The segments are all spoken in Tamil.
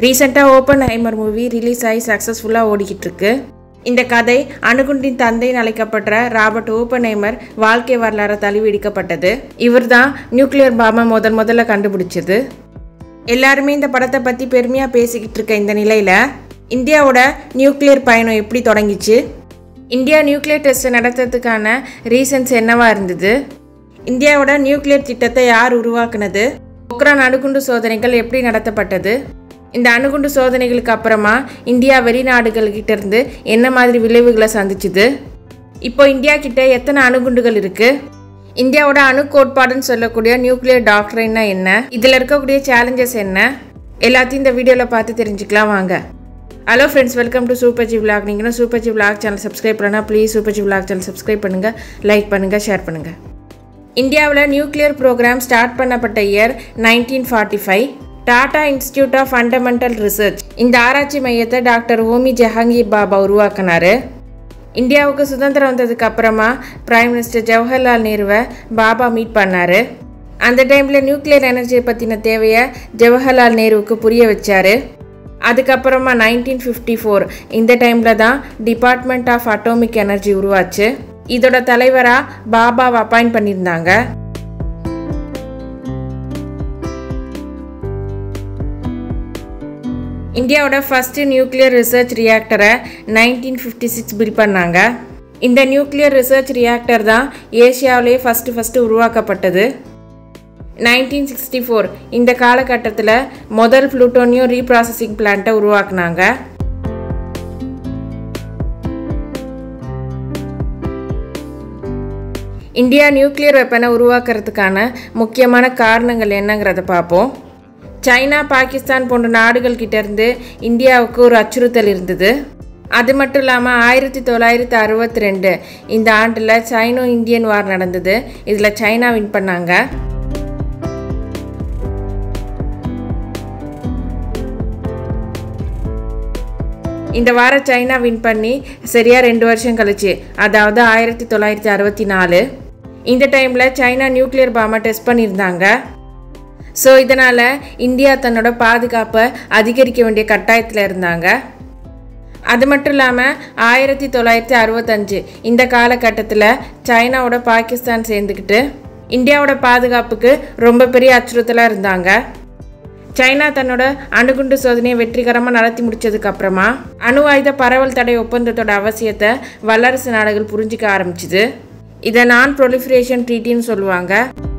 ரீசெண்டாக ஓப்பன் ஹைமர் மூவி ரிலீஸ் ஆகி சக்ஸஸ்ஃபுல்லாக ஓடிக்கிட்டு இருக்கு இந்த கதை அணுகுண்டின் தந்தைன்னு அழைக்கப்பட்ட ராபர்ட் ஓப்பன்ஹைமர் வாழ்க்கை வரலாறு தழுவிடிக்கப்பட்டது இவர் தான் நியூக்ளியர் பாமை முதல் முதல்ல கண்டுபிடிச்சது எல்லாருமே இந்த படத்தை பற்றி பெருமையாக பேசிக்கிட்டு இருக்க இந்த நிலையில் இந்தியாவோட நியூக்ளியர் பயணம் எப்படி தொடங்கிச்சு இந்தியா நியூக்ளியர் டெஸ்ட் நடத்துறதுக்கான ரீசன்ஸ் என்னவா இருந்தது இந்தியாவோட நியூக்ளியர் திட்டத்தை யார் உருவாக்குனது பொக்ரான் அணுகுண்டு சோதனைகள் எப்படி நடத்தப்பட்டது இந்த அணுகுண்டு சோதனைகளுக்கு அப்புறமா இந்தியா வெளிநாடுகள்கிட்ட இருந்து என்ன மாதிரி விளைவுகளை சந்திச்சுது இப்போ இந்தியா கிட்ட எத்தனை அணுகுண்டுகள் இருக்கு இந்தியாவோட அணு கோட்பாடுன்னு சொல்லக்கூடிய நியூக்ளியர் டாக்டரின்னா என்ன இதில் இருக்கக்கூடிய சேலஞ்சஸ் என்ன எல்லாத்தையும் இந்த வீடியோவில் பார்த்து தெரிஞ்சுக்கலாம் வாங்க hello friends welcome to super G vlog நீங்களும் super G vlog channel subscribe பண்ணால் please super G vlog channel subscribe பண்ணுங்கள் லைக் பண்ணுங்கள் ஷேர் பண்ணுங்கள் இந்தியாவில் நியூக்ளியர் ப்ரோக்ராம் ஸ்டார்ட் பண்ணப்பட்ட year nineteen forty five Tata institute of fundamental research இந்த ஆராய்ச்சி மையத்தை டாக்டர் ஹோமி ஜஹாங்கீர் பாபா உருவாக்கினார் இந்தியாவுக்கு சுதந்திரம் வந்ததுக்கு அப்புறமா பிரைம் மினிஸ்டர் ஜவஹர்லால் நேருவை பாபா மீட் பண்ணார் அந்த டைமில் நியூக்ளியர் எனர்ஜியை பற்றின தேவையை ஜவஹர்லால் நேருவுக்கு புரிய வச்சார் அதுக்கப்புறமா நைன்டீன் ஃபிஃப்டி ஃபோர் இந்த டைமில் தான் டிபார்ட்மெண்ட் ஆஃப் அட்டோமிக் எனர்ஜி உருவாச்சு இதோட தலைவராக பாபாவை அப்பாயிண்ட் பண்ணியிருந்தாங்க இந்தியாவோட ஃபஸ்ட்டு நியூக்ளியர் ரிசர்ச் ரியாக்டரை நைன்டீன் ஃபிஃப்டி சிக்ஸ் பில் பண்ணாங்க இந்த நியூக்ளியர் ரிசர்ச் ரியாக்டர் தான் ஏஷியாவிலேயே ஃபஸ்ட்டு ஃபஸ்ட்டு உருவாக்கப்பட்டது நைன்டீன் சிக்ஸ்டி ஃபோர் இந்த காலகட்டத்தில் முதல் புளூட்டோனியம் ரீப்ராசஸிங் பிளான்ட்டை உருவாக்குனாங்க இந்தியா நியூக்ளியர் வெப்பனை உருவாக்குறதுக்கான முக்கியமான காரணங்கள் என்னங்கிறத பார்ப்போம் சைனா பாகிஸ்தான் போன்ற நாடுகள் கிட்ட இருந்து இந்தியாவுக்கு ஒரு அச்சுறுத்தல் இருந்தது அது மட்டும் இல்லாமல் ஆயிரத்தி தொள்ளாயிரத்தி அறுபத்தி ரெண்டு இந்த ஆண்டில் சைனோ இந்தியன் வார் நடந்தது இதில் சைனா வின் பண்ணாங்க இந்த வாரம் சைனா வின் பண்ணி சரியாக ரெண்டு வருஷம் கழிச்சு அதாவது ஆயிரத்தி தொள்ளாயிரத்தி அறுபத்தி நாலு இந்த டைமில் சைனா நியூக்ளியர் பாமை டெஸ்ட் பண்ணியிருந்தாங்க ஸோ இதனால் இந்தியா தன்னோட பாதுகாப்பை அதிகரிக்க வேண்டிய கட்டாயத்தில் இருந்தாங்க அது மட்டும் இல்லாமல் ஆயிரத்தி தொள்ளாயிரத்தி அறுபத்தஞ்சு இந்த காலகட்டத்தில் சைனாவோட பாகிஸ்தான் சேர்ந்துக்கிட்டு இந்தியாவோட பாதுகாப்புக்கு ரொம்ப பெரிய அச்சுறுத்தலாக இருந்தாங்க சைனா தன்னோட அணுகுண்டு சோதனையை வெற்றிகரமாக நடத்தி முடிச்சதுக்கு அப்புறமா அணு ஆயுத பரவல் தடை ஒப்பந்தத்தோட அவசியத்தை வல்லரசு நாடுகள் புரிஞ்சிக்க ஆரம்பிச்சுது இதை நான் ப்ரொலிஃபரேஷன் ட்ரீட்டின்னு சொல்லுவாங்க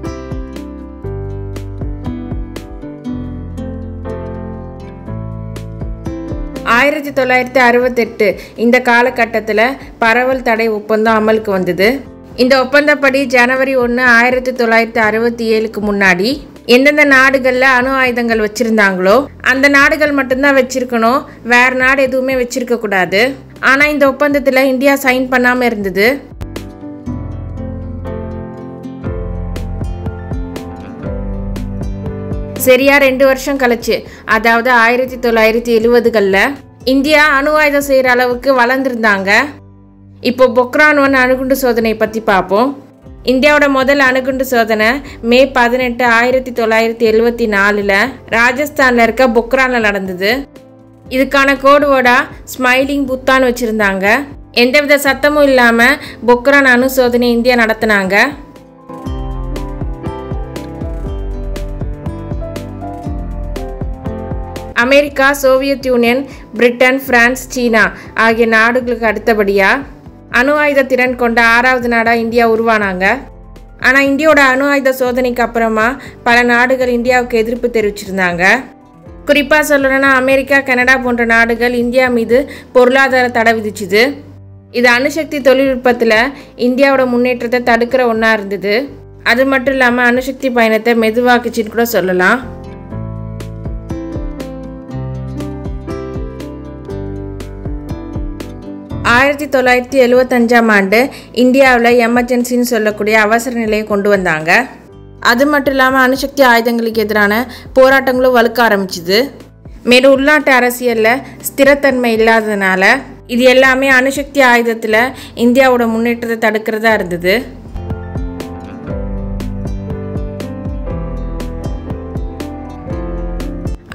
ஆயிரத்தி தொள்ளாயிரத்தி அறுபத்தெட்டு இந்த காலகட்டத்தில் பரவல் தடை ஒப்பந்தம் அமலுக்கு வந்தது இந்த ஒப்பந்தப்படி ஜனவரி ஒன்று ஆயிரத்தி தொள்ளாயிரத்தி அறுபத்தி ஏழுக்கு முன்னாடி எந்தெந்த நாடுகளில் அணு ஆயுதங்கள் வச்சுருந்தாங்களோ அந்த நாடுகள் மட்டும்தான் வச்சுருக்கணும் வேறு நாடு எதுவுமே வச்சுருக்க கூடாது ஆனால் இந்த ஒப்பந்தத்தில் இந்தியா சைன் பண்ணாமல் இருந்தது சரியா ரெண்டு வருஷம் கழிச்சு அதாவது ஆயிரத்தி தொள்ளாயிரத்தி எழுவதுகளில் இந்தியா அணு ஆயுதம் செய்கிற அளவுக்கு வளர்ந்துருந்தாங்க இப்போ பொக்ரான் ஒன் அணுகுண்டு சோதனை பற்றி பார்ப்போம் இந்தியாவோட முதல் அணுகுண்டு சோதனை மே பதினெட்டு ஆயிரத்தி தொள்ளாயிரத்தி எழுவத்தி நாலில் ராஜஸ்தானில் இருக்க பொக்ரானில் நடந்தது இதுக்கான கோடு வேர்டா ஸ்மைலிங் புத்தான்னு வச்சுருந்தாங்க எந்தவித சத்தமும் இல்லாமல் பொக்ரான் அணு சோதனை இந்தியா நடத்தினாங்க America Soviet Union Britain France சீனா ஆகிய நாடுகளுக்கு அடுத்தபடியாக அணு ஆயுத திறன் கொண்ட ஆறாவது நாடாக இந்தியா உருவானாங்க ஆனால் இந்தியாவோட அணு ஆயுத சோதனைக்கு அப்புறமா பல நாடுகள் இந்தியாவுக்கு எதிர்ப்பு தெரிவிச்சிருந்தாங்க குறிப்பாக சொல்லணும்னா அமெரிக்கா கனடா போன்ற நாடுகள் இந்தியா மீது பொருளாதார தடை விதிச்சுது இது அணுசக்தி தொழில்நுட்பத்தில் இந்தியாவோட முன்னேற்றத்தை தடுக்கிற ஒன்றா இருந்தது அது மட்டும் இல்லாமல் அணுசக்தி பயணத்தை மெதுவாக்குச்சின்னு கூட சொல்லலாம் ஆயிரத்தி தொள்ளாயிரத்தி எழுவத்தஞ்சாம் ஆண்டு இந்தியாவில் எமர்ஜென்சின்னு சொல்லக்கூடிய அவசர நிலையை கொண்டு வந்தாங்க அது மட்டும் இல்லாமல் அணுசக்தி ஆயுதங்களுக்கு எதிரான போராட்டங்களும் வலுக்க ஆரம்பிச்சுது மேலும் உள்நாட்டு அரசியலில் ஸ்திரத்தன்மை இல்லாததுனால இது எல்லாமே அணுசக்தி ஆயுதத்தில் இந்தியாவோட முன்னேற்றத்தை தடுக்கிறதா இருந்தது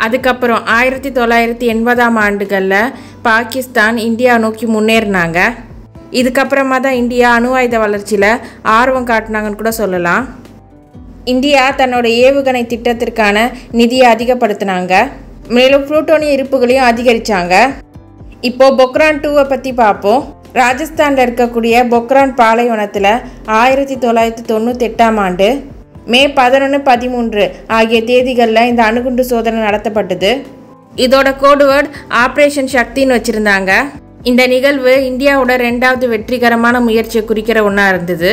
அதுக்கப்புறம் ஆயிரத்தி தொள்ளாயிரத்தி எண்பதாம் ஆண்டுகளில் பாகிஸ்தான் இந்தியா நோக்கி முன்னேறினாங்க இதுக்கப்புறமா தான் இந்தியா அணு ஆயுத வளர்ச்சியில் ஆர்வம் காட்டினாங்கன்னு கூட சொல்லலாம் இந்தியா தன்னோட ஏவுகணை திட்டத்திற்கான நிதியை அதிகப்படுத்தினாங்க மேலும் புளூட்டோனிய இருப்புகளையும் அதிகரித்தாங்க இப்போ பொக்ரான் டூவை பற்றி பார்ப்போம் ராஜஸ்தானில் இருக்கக்கூடிய பொக்ரான் பாலைவனத்தில் ஆயிரத்தி தொள்ளாயிரத்தி தொண்ணூத்தெட்டாம் ஆண்டு மே பதினொன்று பதிமூன்று ஆகிய தேதிகளில் இந்த அணுகுண்டு சோதனை நடத்தப்பட்டது இதோட கோடுவேர்ட் ஆப்ரேஷன் சக்தின்னு வச்சுருந்தாங்க இந்த நிகழ்வு இந்தியாவோட ரெண்டாவது வெற்றிகரமான முயற்சியை குறிக்கிற ஒன்றா இருந்தது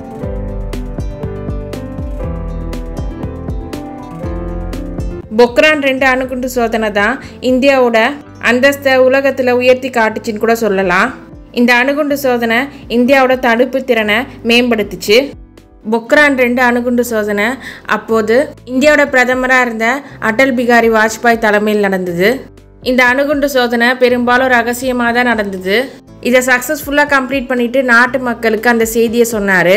பொக்ரான் ரெண்டு அணுகுண்டு சோதனை தான் இந்தியாவோட அந்தஸ்தை உலகத்தில் உயர்த்தி காட்டுச்சுன்னு கூட சொல்லலாம் இந்த அணுகுண்டு சோதனை இந்தியாவோட தடுப்பு திறனை மேம்படுத்துச்சு பொக்ரான் ரெண்டு அணுகுண்டு சோதனை அப்போது இந்தியாவோட பிரதமராக இருந்த அடல் பிகாரி வாஜ்பாய் தலைமையில் நடந்தது இந்த அணுகுண்டு சோதனை பெரும்பாலும் ரகசியமாக தான் நடந்தது இதை சக்ஸஸ்ஃபுல்லாக கம்ப்ளீட் பண்ணிட்டு நாட்டு மக்களுக்கு அந்த செய்தியை சொன்னார்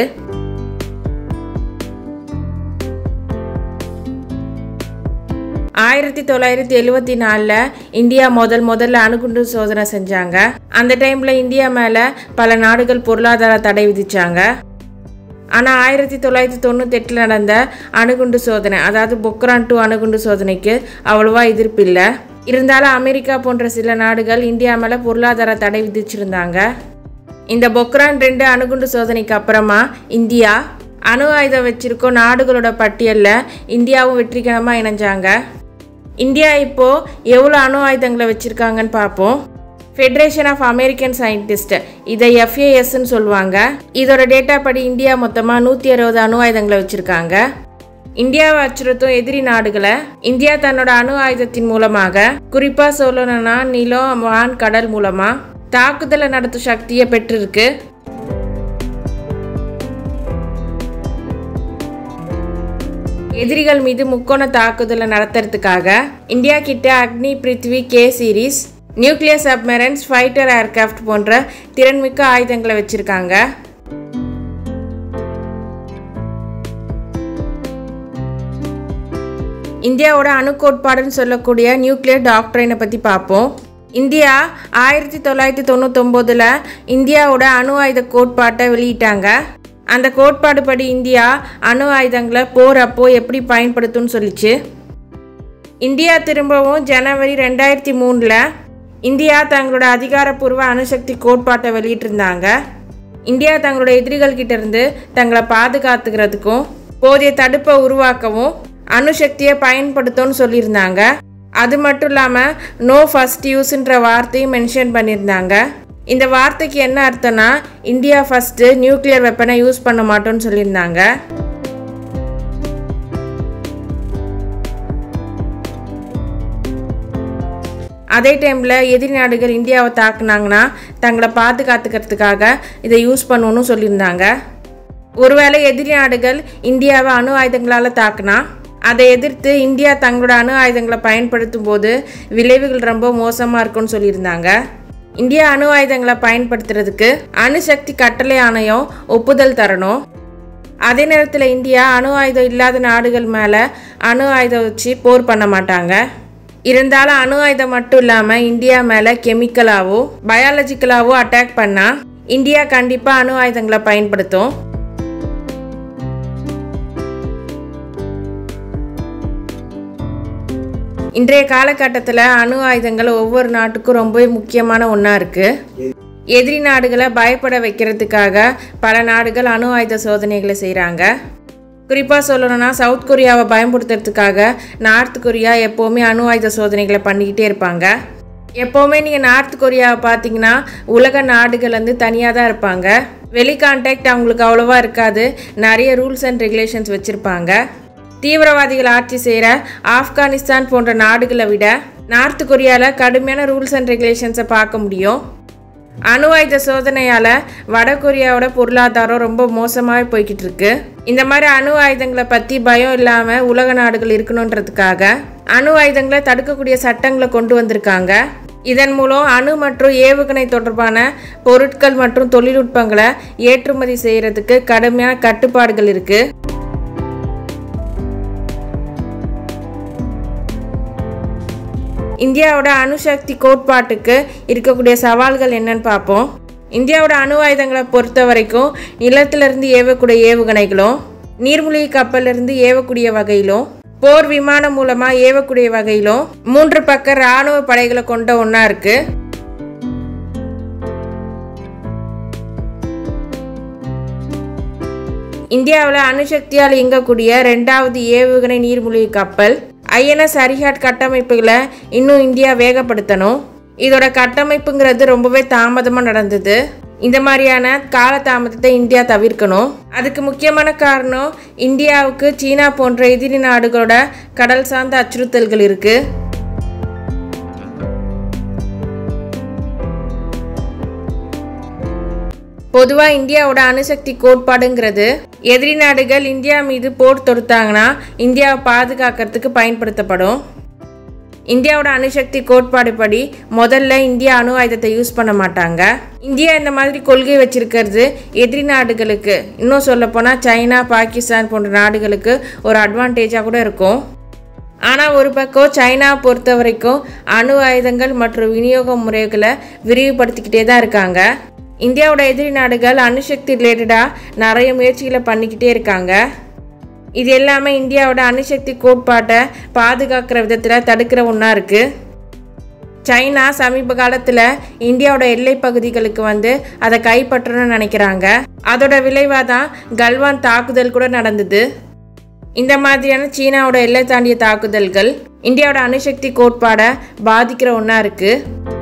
ஆயிரத்தி தொள்ளாயிரத்தி எழுவத்தி நாலில் இந்தியா முதல் முதல்ல அணுகுண்டு சோதனை செஞ்சாங்க அந்த டைமில் இந்தியா மேலே பல நாடுகள் பொருளாதார தடை விதிச்சாங்க ஆனால் ஆயிரத்தி தொள்ளாயிரத்தி தொண்ணூத்தெட்டில் நடந்த அணுகுண்டு சோதனை அதாவது பொக்ரான் டூ அணுகுண்டு சோதனைக்கு அவ்வளோவா எதிர்ப்பு இல்லை இருந்தாலும் அமெரிக்கா போன்ற சில நாடுகள் இந்தியா மேலே பொருளாதார தடை விதிச்சிருந்தாங்க இந்த பொக்ரான் ரெண்டு அணுகுண்டு சோதனைக்கு அப்புறமா இந்தியா அணு ஆயுதம் வச்சிருக்கோம் நாடுகளோட பட்டியலில் இந்தியாவும் வெற்றிகரமாக இணைஞ்சாங்க இந்தியா இப்போது எவ்வளோ அணு ஆயுதங்களை வச்சுருக்காங்கன்னு பார்ப்போம் ஃபெடரேஷன் ஆஃப் அமெரிக்கன் சயின்டிஸ்ட் இதை எஃப்ஏஎஸ்ன்னு சொல்லுவாங்க இதோட டேட்டா படி இந்தியா மொத்தமாக நூற்றி அறுபது அணு ஆயுதங்களை வச்சுருக்காங்க இந்தியாவை அச்சுறுத்தும் எதிரி நாடுகளை இந்தியா தன்னோட அணு ஆயுதத்தின் மூலமாக குறிப்பாக சொல்லணும்னா நிலம் வான் கடல் மூலமாக தாக்குதலை நடத்தும் சக்தியை பெற்றிருக்கு எதிரிகள் மீது முக்கோண தாக்குதலை நடத்துறதுக்காக இந்தியா கிட்ட Agni Prithvi K series nuclear submarines fighter aircraft போன்ற திறன்மிக்க ஆயுதங்களை வச்சுருக்காங்க இந்தியாவோட அணு கோட்பாடுன்னு சொல்லக்கூடிய நியூக்ளியர் டாக்டரைனை பற்றி பார்ப்போம் இந்தியா ஆயிரத்தி தொள்ளாயிரத்தி தொண்ணூத்தொம்போதில் இந்தியாவோட அணு ஆயுத கோட்பாட்டை வெளியிட்டாங்க அந்த கோட்பாடு படி இந்தியா அணு ஆயுதங்களை போர் அப்போ எப்படி பயன்படுத்தும்னு சொல்லிச்சு இந்தியா திரும்பவும் ஜனவரி ரெண்டாயிரத்தி மூணில் இந்தியா தங்களோட அதிகாரப்பூர்வ அணுசக்தி கோட்பாட்டை வெளியிட்டிருந்தாங்க இந்தியா தங்களோட எதிரிகள் கிட்ட இருந்து தங்களை பாதுகாத்துக்கிறதுக்கும் போதிய தடுப்பை உருவாக்கவும் அணுசக்தியை பயன்படுத்தும்னு சொல்லியிருந்தாங்க அது மட்டும் இல்லாமல் நோ ஃபஸ்ட் யூஸ்ன்ற வார்த்தையும் மென்ஷன் பண்ணியிருந்தாங்க இந்த வார்த்தைக்கு என்ன அர்த்தம்னா இந்தியா ஃபஸ்ட்டு நியூக்ளியர் வெப்பனை யூஸ் பண்ண மாட்டோம்னு சொல்லியிருந்தாங்க அதே டைமில் எதிரி நாடுகள் இந்தியாவை தாக்குனாங்கன்னா தங்களை பாதுகாத்துக்கிறதுக்காக இதை யூஸ் பண்ணணும்னு சொல்லியிருந்தாங்க ஒருவேளை எதிரி நாடுகள் இந்தியாவை அணு ஆயுதங்களால் தாக்குனா அதை எதிர்த்து இந்தியா தங்களோட அணு ஆயுதங்களை பயன்படுத்தும் போது விளைவுகள் ரொம்ப மோசமாக இருக்கும்னு சொல்லியிருந்தாங்க இந்தியா அணு ஆயுதங்களை பயன்படுத்துறதுக்கு அணுசக்தி கட்டளை ஆணையம் ஒப்புதல் தரணும் அதே நேரத்தில் இந்தியா அணு ஆயுதம் இல்லாத நாடுகள் மேலே அணு ஆயுதம் வச்சு போர் பண்ண மாட்டாங்க இருந்தாலும் அணு ஆயுதம் மட்டும் இல்லாமல் இந்தியா மேலே கெமிக்கலாவோ பயாலஜிக்கலாவோ அட்டாக் பண்ணால் இந்தியா கண்டிப்பாக அணு ஆயுதங்களை பயன்படுத்தும் இன்றைய காலகட்டத்தில் அணு ஆயுதங்கள் ஒவ்வொரு நாட்டுக்கும் ரொம்பவே முக்கியமான ஒன்றா இருக்குது எதிரி நாடுகளை பயப்பட வைக்கிறதுக்காக பல நாடுகள் அணு ஆயுத சோதனைகளை செய்கிறாங்க குறிப்பாக சொல்லணும்னா சவுத் கொரியாவை பயன்படுத்துறதுக்காக நார்த் கொரியா எப்போவுமே அணு ஆயுத சோதனைகளை பண்ணிக்கிட்டே இருப்பாங்க எப்போவுமே நீங்கள் நார்த் கொரியாவை பார்த்தீங்கன்னா உலக நாடுகள் வந்து தனியாக தான் இருப்பாங்க வெளி கான்டாக்ட் அவங்களுக்கு அவ்வளோவா இருக்காது நிறைய ரூல்ஸ் அண்ட் ரெகுலேஷன்ஸ் வச்சுருப்பாங்க தீவிரவாதிகள் ஆட்சி செய்கிற ஆப்கானிஸ்தான் போன்ற நாடுகளை விட நார்த் கொரியாவில் கடுமையான ரூல்ஸ் அண்ட் ரெகுலேஷன்ஸை பார்க்க முடியும் அணு ஆயுத சோதனையால் வட கொரியாவோட பொருளாதாரம் ரொம்ப மோசமாக போய்கிட்டு இருக்கு இந்த மாதிரி அணு ஆயுதங்களை பற்றி பயம் இல்லாமல் உலக நாடுகள் இருக்கணுன்றதுக்காக அணு ஆயுதங்களை தடுக்கக்கூடிய சட்டங்களை கொண்டு வந்திருக்காங்க இதன் மூலம் அணு மற்றும் ஏவுகணை தொடர்பான பொருட்கள் மற்றும் தொழில்நுட்பங்களை ஏற்றுமதி செய்கிறதுக்கு கடுமையான கட்டுப்பாடுகள் இருக்குது இந்தியாவோட அணுசக்தி கோட்பாட்டுக்கு இருக்கக்கூடிய சவால்கள் என்னன்னு பார்ப்போம் இந்தியாவோட அணு ஆயுதங்களை பொறுத்த வரைக்கும் நிலத்திலிருந்து ஏவக்கூடிய ஏவுகணைகளும் நீர்மூழ்கி கப்பலிருந்து ஏவக்கூடிய வகையிலும் போர் விமானம் மூலமா ஏவக்கூடிய வகையிலும் மூன்று பக்க இராணுவ படைகளை கொண்ட ஒன்றா இருக்கு இந்தியாவில் அணுசக்தியால் இயங்கக்கூடிய ரெண்டாவது ஏவுகணை நீர்மூழ்கி கப்பல் ஐஎன்எஸ் அரிஹாட் கட்டமைப்புகளை இன்னும் இந்தியா வேகப்படுத்தணும் இதோட கட்டமைப்புங்கிறது ரொம்பவே தாமதமாக நடந்தது இந்த மாதிரியான காலதாமதத்தை இந்தியா தவிர்க்கணும் அதுக்கு முக்கியமான காரணம் இந்தியாவுக்கு சீனா போன்ற எதிரி நாடுகளோட கடல் சார்ந்த அச்சுறுத்தல்கள் இருக்குது பொதுவாக இந்தியாவோட அணுசக்தி கோட்பாடுங்கிறது எதிரி நாடுகள் இந்தியா மீது போர் தொடுத்தாங்கன்னா இந்தியாவை பாதுகாக்கிறதுக்கு பயன்படுத்தப்படும் இந்தியாவோட அணுசக்தி கோட்பாடு படி முதல்ல இந்தியா அணு ஆயுதத்தை யூஸ் பண்ண மாட்டாங்க இந்தியா இந்த மாதிரி கொள்கை வச்சிருக்கிறது எதிரி நாடுகளுக்கு இன்னும் சொல்லப்போனால் சைனா பாகிஸ்தான் போன்ற நாடுகளுக்கு ஒரு அட்வான்டேஜாக கூட இருக்கும் ஆனால் ஒரு பக்கம் சைனா பொறுத்த வரைக்கும் அணு ஆயுதங்கள் மற்றும் விநியோக முறைகளை விரிவுபடுத்திக்கிட்டே தான் இருக்காங்க இந்தியாவோட எதிரி நாடுகள் அணுசக்தி ரிலேட்டடாக நிறைய முயற்சிகளை பண்ணிக்கிட்டே இருக்காங்க இது எல்லாமே இந்தியாவோட அணுசக்தி கோட்பாட்டை பாதுகாக்கிற விதத்தில் தடுக்கிற ஒன்றா இருக்குது சைனா சமீப காலத்தில் இந்தியாவோட எல்லை பகுதிகளுக்கு வந்து அதை கைப்பற்றணும்னு நினைக்கிறாங்க அதோட விளைவாக தான் கல்வான் தாக்குதல் கூட நடந்தது இந்த மாதிரியான சீனாவோட எல்லை தாண்டிய தாக்குதல்கள் இந்தியாவோட அணுசக்தி கோட்பாடை பாதிக்கிற ஒன்றா இருக்குது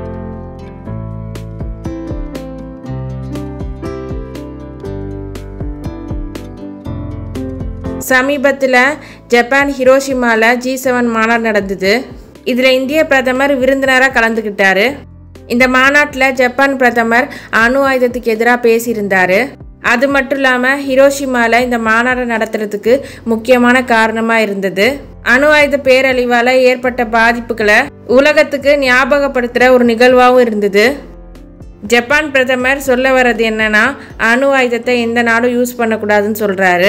சமீபத்தில் ஜப்பான் ஹிரோஷிமாவில் ஜி செவன் மாநாடு நடந்தது இதில் இந்திய பிரதமர் விருந்தினராக கலந்துக்கிட்டாரு இந்த மாநாட்டில் ஜப்பான் பிரதமர் அணு ஆயுதத்துக்கு எதிராக பேசியிருந்தார் அது மட்டும் இல்லாமல் ஹிரோஷிமாவில் இந்த மாநாடு நடத்துறதுக்கு முக்கியமான காரணமாக இருந்தது அணு ஆயுத பேரழிவால் ஏற்பட்ட பாதிப்புகளை உலகத்துக்கு ஞாபகப்படுத்துகிற ஒரு நிகழ்வாகவும் இருந்தது ஜப்பான் பிரதமர் சொல்ல வர்றது என்னன்னா அணு ஆயுதத்தை எந்த நாடும் யூஸ் பண்ணக்கூடாதுன்னு சொல்கிறாரு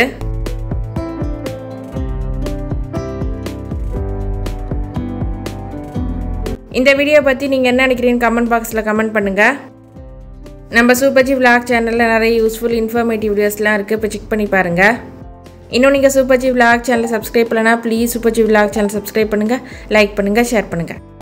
இந்த வீடியோ பற்றி நீங்கள் என்ன நினைக்கிறீங்கன்னு கமெண்ட் பாக்ஸில் கமெண்ட் பண்ணுங்கள் நம்ம சூப்பர்ஜி விளாக் சேனலில் நிறைய யூஸ்ஃபுல் இன்ஃபர்மேட்டிவ் வீடியோஸ்லாம் இருக்குது இப்போ செக் பண்ணி பாருங்கள் இன்னும் நீங்கள் சூப்பர்ஜி விளாக் சேனலை சப்ஸ்கிரைப் பண்ணலனா please super G vlog channel subscribe பண்ணுங்கள் லைக் பண்ணுங்கள் ஷேர் பண்ணுங்கள்